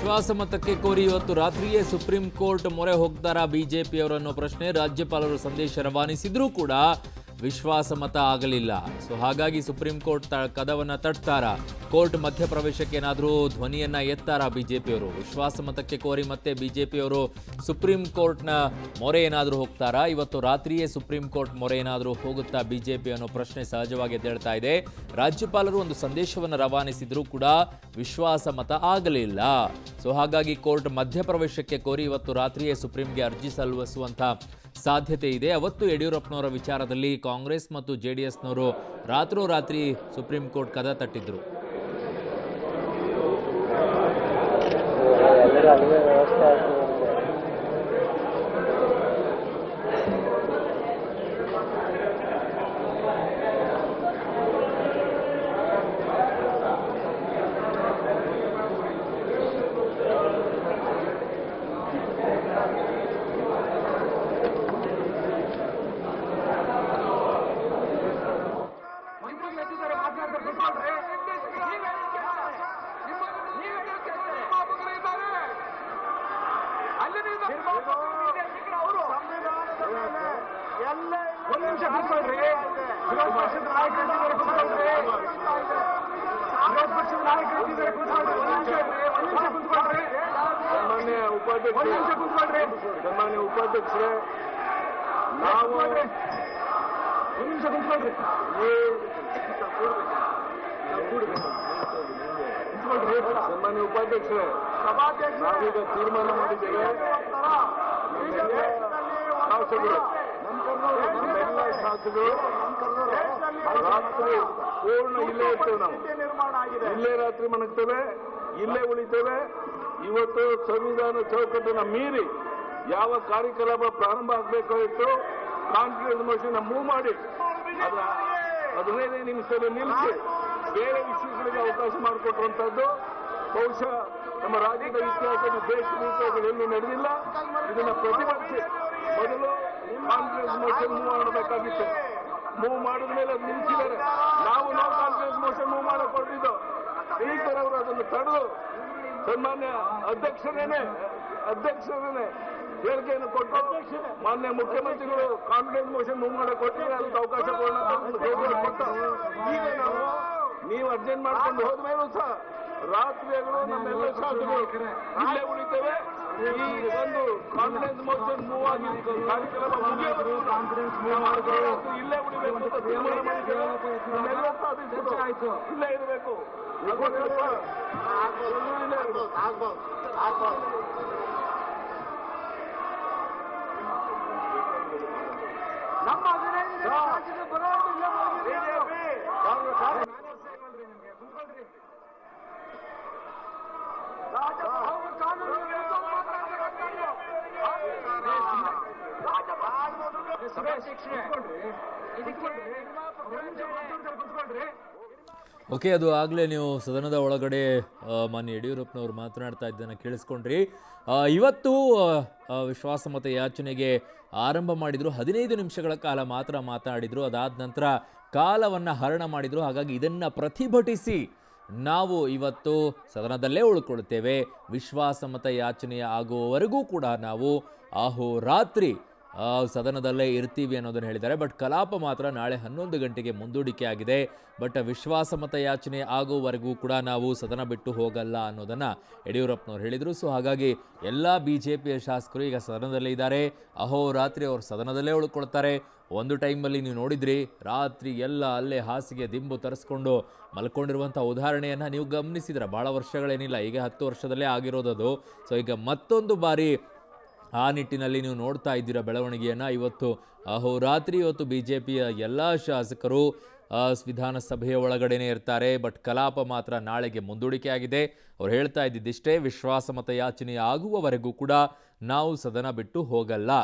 ವಿಶ್ವಾಸಮತಕ್ಕೆ ಕೋರಿ ಇವತ್ತು ರಾತ್ರಿಯೇ ಸುಪ್ರೀಂ ಕೋರ್ಟ್ ಮೊರೆ ಹೋಗ್ತಾರಾ ಬಿಜೆಪಿಯವರು ಅನ್ನೋ ಪ್ರಶ್ನೆ ರಾಜ್ಯಪಾಲರು ಸಂದೇಶ ರವಾನಿಸಿದ್ರೂ ಕೂಡ ವಿಶ್ವಾಸಮತ ಆಗಲಿಲ್ಲ ಸೊ ಹಾಗಾಗಿ ಸುಪ್ರೀಂ ಕೋರ್ಟ್ ತ ಕದವನ್ನ ತಟ್ತಾರ ಕೋರ್ಟ್ ಮಧ್ಯಪ್ರವೇಶಕ್ಕೆ ಏನಾದರೂ ಧ್ವನಿಯನ್ನ ಎತ್ತಾರಾ ಬಿಜೆಪಿಯವರು ವಿಶ್ವಾಸಮತಕ್ಕೆ ಕೋರಿ ಮತ್ತೆ ಬಿಜೆಪಿಯವರು ಸುಪ್ರೀಂ ಕೋರ್ಟ್ನ ಮೊರೆ ಏನಾದರೂ ಹೋಗ್ತಾರಾ ಇವತ್ತು ರಾತ್ರಿಯೇ ಸುಪ್ರೀಂ ಕೋರ್ಟ್ ಮೊರೆ ಏನಾದರೂ ಹೋಗುತ್ತಾ ಬಿಜೆಪಿ ಅನ್ನೋ ಪ್ರಶ್ನೆ ಸಹಜವಾಗಿ ಎದ್ದೇಳ್ತಾ ಇದೆ ರಾಜ್ಯಪಾಲರು ಒಂದು ಸಂದೇಶವನ್ನು ರವಾನಿಸಿದ್ರೂ ಕೂಡ ವಿಶ್ವಾಸಮತ ಆಗಲಿಲ್ಲ ಸೊ ಹಾಗಾಗಿ ಕೋರ್ಟ್ ಮಧ್ಯಪ್ರವೇಶಕ್ಕೆ ಕೋರಿ ಇವತ್ತು ರಾತ್ರಿಯೇ ಸುಪ್ರೀಂಗೆ ಅರ್ಜಿ ಸಲ್ಲಿಸುವಂತ ಸಾಧ್ಯತೆ ಇದೆ ಅವತ್ತು ಯಡಿಯೂರಪ್ಪನವರ ವಿಚಾರದಲ್ಲಿ ಕಾಂಗ್ರೆಸ್ ಮತ್ತು ಜೆ ಡಿ ಎಸ್ನವರು ರಾತ್ರೋರಾತ್ರಿ ಸುಪ್ರೀಂ ಕೋರ್ಟ್ ಕದ ತಟ್ಟಿದ್ರು ಎಲ್ಲರೂ ಅಲ್ಲಿಗೆ ವ್ಯವಸ್ಥೆ ಆಗ್ತದೆ ಒಂದು ನಿಮಿಷ ಕೂತ್ಕೊಳ್ರಿ ವಿರೋಧ ಪಕ್ಷದ ನಾಯಕರಿದ್ದಾರೆ ಕೂತ್ಕೊಳ್ರಿ ವಿರೋಧ ಪಕ್ಷದ ನಾಯಕರಿದ್ದಾರೆ ಕೂತ್ಕೊಳ್ರಿ ಒಂದು ನಿಮಿಷ ಇರ್ರಿ, ಒಂದು ನಿಮಿಷ ಕೂತ್ಕೊಳ್ರಿ ಸನ್ಮಾನ್ಯ ಉಪಾಧ್ಯಕ್ಷ ಒಂದು ನಿಮಿಷ ಕೂತ್ಕೊಳ್ರಿ ಸನ್ಮಾನ್ಯ ಉಪಾಧ್ಯಕ್ಷರೇ ನಾವು ಒಂದು ನಿಮಿಷ ಕೂತ್ಕೊಳ್ರಿ ಕೂತ್ಕೊಳ್ರಿ ಸನ್ಮಾನ್ಯ ಉಪಾಧ್ಯಕ್ಷರೇ ನಾವೀಗ ತೀರ್ಮಾನ ಮಾಡಿದ್ದೇವೆ ನಮ್ಮೆಲ್ಲ ಶಾಸಕರು ನಮ್ಮೆಲ್ಲ ಶಾಸಕರು ರಾತ್ರಿ ಪೂರ್ಣ ಇಲ್ಲೇ ಇರ್ತೇವೆ ನಾವು ಇಲ್ಲೇ ರಾತ್ರಿ ಮಣಗ್ತೇವೆ ಇಲ್ಲೇ ಉಳಿತೇವೆ ಇವತ್ತು ಸಂವಿಧಾನ ಚೌಕಟ್ಟನ್ನು ಮೀರಿ ಯಾವ ಕಾರ್ಯಕಲಾಪ ಪ್ರಾರಂಭ ಆಗಬೇಕಾಗಿತ್ತು ಕಾನ್ಫಿಡೆನ್ಸ್ ಮೋಷನ್ ಮೂವ್ ಮಾಡಿ ಅದರ ಹದಿನೈದು ನಿಮಿಷದಲ್ಲಿ ನಿಲ್ಲಿಸಿ ಬೇರೆ ವಿಷಯಗಳಿಗೆ ಅವಕಾಶ ಮಾಡಿಕೊಟ್ಟಿರುವಂತಹದ್ದು ಬಹುಶಃ ನಮ್ಮ ರಾಜ್ಯದ ಇತಿಹಾಸದಲ್ಲಿ ದೇಶದ ಇತಿಹಾಸದಲ್ಲಿ ಎಲ್ಲೂ ನಡೆದಿಲ್ಲ ಇದನ್ನ ಪ್ರತಿಭಟಿಸಿ ಮೊದಲು ಕಾನ್ಫಿಡೆನ್ಸ್ ಮೋಷನ್ ಮೂವ್ ಮಾಡಬೇಕಾಗಿತ್ತು ಮೂವ್ ಮಾಡಿದ ಮೇಲೆ ಅದು ನಿಲ್ಲಿಸಿದ್ದಾರೆ ನಾವು ನೋ ಕಾನ್ಫಿಡೆನ್ಸ್ ಮೋಷನ್ ಮೂವ್ ಮಾಡಕ್ ಹೊರಟಿದ್ದು ಸ್ಪೀಕರ್ ಅವರು ಅದನ್ನು ತಡೆದು ಸನ್ಮಾನ್ಯ ಅಧ್ಯಕ್ಷರೇನೆ ಅಧ್ಯಕ್ಷರೇನೆ ಹೇಳಿಕೆಯನ್ನು ಕೊಟ್ಟು ಮಾನ್ಯ ಮುಖ್ಯಮಂತ್ರಿಗಳು ಕಾನ್ಫಿಡೆನ್ಸ್ ಮೋಷನ್ ಮೂವ್ ಮಾಡಕ್ ಕೊಟ್ಟಿದ್ರೆ ಅದಕ್ಕೆ ಅವಕಾಶ ಕೊಡೋಣ ಅಂತ ಗೋಪಾಲ್ ಕೊಟ್ಟ ಈಗ ನಾವು ನೀವು ಅರ್ಜೆಂಟ್ ಮಾಡ್ಕೊಂಡು ಹೋದ್ಮೇಲೂ ಸಹ ರಾತ್ರಿ ಹಗಲು ನಮ್ಮೆಲ್ಲ ಶಾಸಕರು ಇಲ್ಲೇ ಉಳಿತೇವೆ ಈ ಒಂದು ಕಾನ್ಫಿಡೆನ್ಸ್ ಮೋಷನ್ ಮೂವ್ ಆಗಿ ಕಾರ್ಯಕ್ರಮ ಮುಗಿಯೋವರೆಗೂ ಕಾನ್ಫಿಡೆನ್ಸ್ ಮೂವ್ ಮಾಡ್ಕೊಳ್ಳೋ ಇಲ್ಲೇ ಉಳಿಬೇಕು ಅಂತ ತೀರ್ಮಾನ ಮಾಡಿದ್ದೇವೆ ನಮ್ಮೆಲ್ಲ ಸಾಧಿಸಿದ್ರು ಇಲ್ಲೇ ಇರಬೇಕು ಇಲ್ಲೇ ಇರ್ಬೇಕು. ನಮ್ಮ ಹದಿನೈದು ಜನ ಶಾಸಕರು ಬರೋದು ಇಲ್ಲೇ ಮಲಗಿದ್ರು. ರಾಜಭವನ ಕಾನೂನು ವಿರುದ್ಧ ಮಾತಾಡ್ತಿರೋ ಕೂತ್ಕೊಳ್ರಿ ಓಕೆ ಅದು ಆಗಲೇ ನೀವು ಸದನದ ಒಳಗಡೆ ಆ, ಮಾನ್ಯ ಯಡಿಯೂರಪ್ಪನವರು ಮಾತನಾಡ್ತಾ ಇದ್ದನ್ನು ಕೇಳಿಸ್ಕೊಂಡ್ರಿ ಆ, ಇವತ್ತು ಆ, ಆ, ವಿಶ್ವಾಸಮತ ಯಾಚನೆಗೆ ಆರಂಭ ಮಾಡಿದ್ರು ಹದಿನೈದು ನಿಮಿಷಗಳ ಕಾಲ ಮಾತ್ರ ಮಾತನಾಡಿದ್ರು ಅದಾದ ನಂತರ ಕಾಲವನ್ನು ಹರಣ ಮಾಡಿದ್ರು ಹಾಗಾಗಿ ಇದನ್ನು ಪ್ರತಿಭಟಿಸಿ ನಾವು ಇವತ್ತು ಸದನದಲ್ಲೇ ಉಳ್ಕೊಳ್ತೇವೆ ವಿಶ್ವಾಸಮತ ಯಾಚನೆಯ ಆಗುವವರೆಗೂ ಕೂಡ ನಾವು ಅಹೋರಾತ್ರಿ ಆ, ಸದನದಲ್ಲೇ ಇರ್ತೀವಿ ಅನ್ನೋದನ್ನು ಹೇಳಿದ್ದಾರೆ ಬಟ್ ಕಲಾಪ ಮಾತ್ರ ನಾಳೆ ಹನ್ನೊಂದು ಗಂಟೆಗೆ ಮುಂದೂಡಿಕೆ ಆಗಿದೆ ಬಟ್ ವಿಶ್ವಾಸಮತ ಯಾಚನೆ ಆಗುವವರೆಗೂ ಕೂಡ ನಾವು ಸದನ ಬಿಟ್ಟು ಹೋಗಲ್ಲ ಅನ್ನೋದನ್ನು ಯಡಿಯೂರಪ್ಪನವ್ರು ಹೇಳಿದರು ಸೊ ಹಾಗಾಗಿ ಎಲ್ಲ ಬಿ ಜೆ ಪಿಯ ಶಾಸಕರು ಈಗ ಸದನದಲ್ಲೇ ಇದ್ದಾರೆ ಅಹೋರಾತ್ರಿ ಅವರು ಸದನದಲ್ಲೇ ಉಳ್ಕೊಳ್ತಾರೆ ಒಂದು ಟೈಮಲ್ಲಿ ನೀವು ನೋಡಿದ್ರಿ ರಾತ್ರಿ ಎಲ್ಲ ಅಲ್ಲೇ ಹಾಸಿಗೆ ದಿಂಬು ತರಿಸ್ಕೊಂಡು ಮಲ್ಕೊಂಡಿರುವಂಥ ಉದಾಹರಣೆಯನ್ನು ನೀವು ಗಮನಿಸಿದ್ರೆ ಭಾಳ ವರ್ಷಗಳೇನಿಲ್ಲ ಈಗ ಹತ್ತು ವರ್ಷದಲ್ಲೇ ಆಗಿರೋದದು ಸೊ ಈಗ ಮತ್ತೊಂದು ಬಾರಿ ಆ ನಿಟ್ಟಿನಲ್ಲಿ ನೀವು ನೋಡ್ತಾ ಇದ್ದೀರಾ ಬೆಳವಣಿಗೆಯನ್ನು ಇವತ್ತು ಅಹೋರಾತ್ರಿ ಇವತ್ತು ಬಿ ಜೆ ಪಿಯ ಎಲ್ಲ ಶಾಸಕರು ಆ, ವಿಧಾನಸಭೆಯ ಒಳಗಡೆನೇ ಇರ್ತಾರೆ ಬಟ್ ಕಲಾಪ ಮಾತ್ರ ನಾಳೆಗೆ ಮುಂದೂಡಿಕೆ ಆಗಿದೆ ಅವ್ರು ಹೇಳ್ತಾ ಇದ್ದಿದ್ದಿಷ್ಟೇ ವಿಶ್ವಾಸಮತ ಯಾಚನೆ ಆಗುವವರೆಗೂ ಕೂಡ ನಾವು ಸದನ ಬಿಟ್ಟು ಹೋಗಲ್ಲ